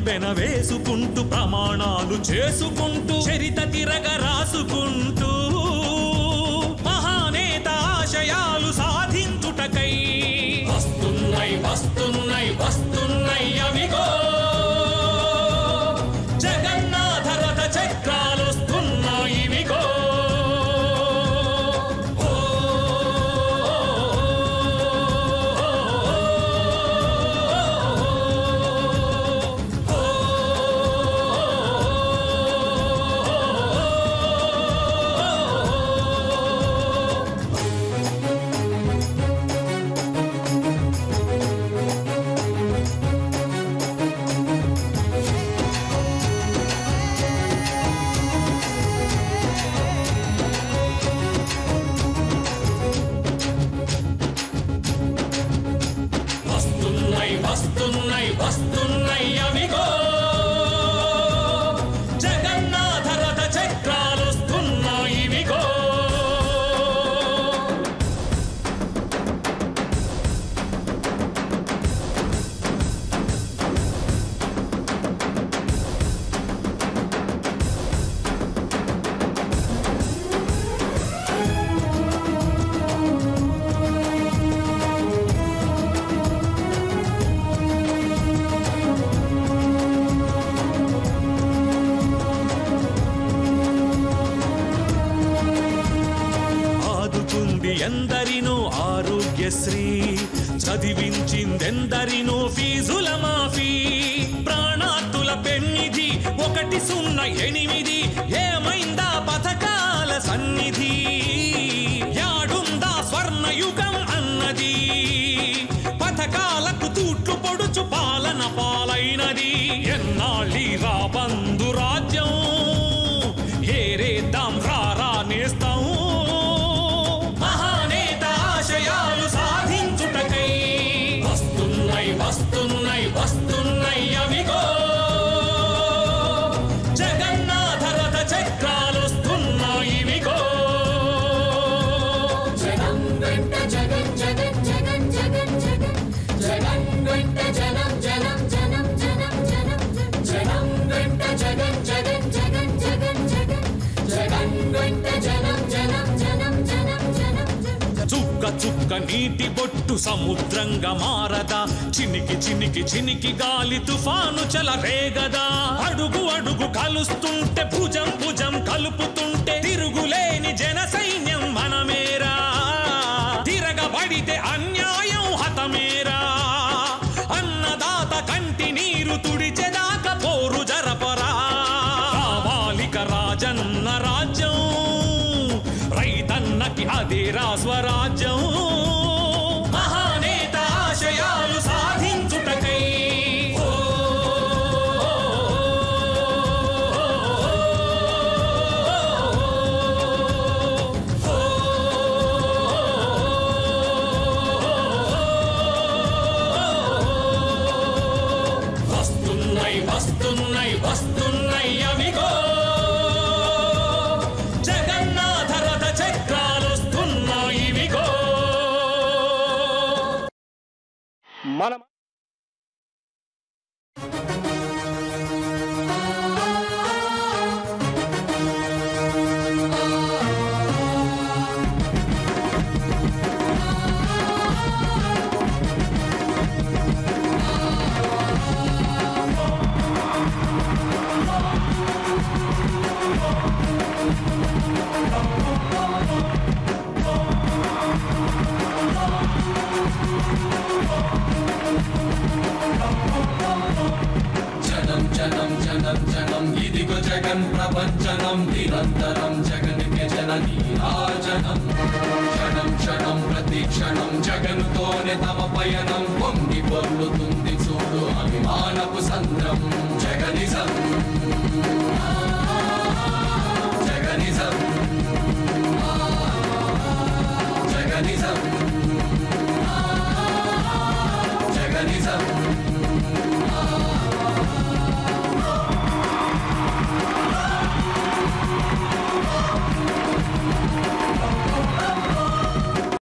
పెన వేసుకుంటూ ప్రమాణాలు చేసుకుంటూ చరిత తిరగ రాసుకుంటూ మహానేత ఆశయాలు సాధించుటకై వస్తున్నాయి వస్తున్నాయి వస్తున్నాయి అవిగో జగన్నాథ రథ చక్రాలు వస్తున్నాయి ఇవిగో వస్తున్నాయి వస్తున్నాయి వస్తున్నాయి అవిగో జగన్నాథ రథ చక్రాలు వస్తున్నాయి ఇవిగో ఆదుకుంది ఎందరినో ఆరోగ్యశ్రీ చదివించిందెందరినో ఫీజుల మాఫీ ప్రాణాతుల పెన్నిధి ఒకటి సున్నా ఎనిమిది ఏమైందా పథకాల సన్నిధి యాడుందా స్వర్ణయుగం అన్నది పథకాలకు తూట్లు పొడుచు పాలన పాలైనది ఎన్నాళ్ళి రా బంధు రాజ్యం ఏరేద్దాం రారా నేస్తాం మహానేత ఆశయాలు సాధించుటకై వస్తున్నాయి వస్తున్నాయి వస్తున్నాయి అవిగో జగన్నాథ రథ చక్రాలు వస్తున్నాయి ఇవిగో జగం వెంట జగన్ జగన్ జగన్ జగన్ జగన్ జగన్ వెంట జనం జనం జనం జనం జనం జగం వెంట జగన్ జగన్ జగన్ జగన్ జగన్ జగన్ వెంట జనం జనం జనం జనం జనం జనం చుక్క చుక్క నీటి బొట్టు సముద్రంగా మారదా చినికి చినికి చినికి గాలి తుఫాను చెలరేగదా అడుగు అడుగు కలుస్తుంటే భుజం భుజం కలుపుతుంటే తిరుగులేని జన సైన్యం మనమేరా తిరగబడితే అన్యాయం హతమేరా అన్నదాత కంటి నీరు తుడిచెదాక పోరు జరపరా కావాలిక రాజన్న రాజ్యం రైతన్నకి అదేరా స్వరాజ్యం మహానేత ఆశయాలు సాధించుటకై ఓ, వస్తున్నాయి వస్తున్నాయి వస్తున్నాయి అవిగో జగన్నాథ రథ చక్రాలు వస్తున్నాయి ఇవిగో మనం జనం జనం జనం జనం ఇదిగో జగన్ ప్రపంచనం నిరంతరం జగన్కి జన నీరాజనం క్షణం క్షణం ప్రతి క్షణం జగన్తోనే తమ పయనం పొంగి పొర్లుతుంది చూడు అభిమానపు సంద్రం జగనిజం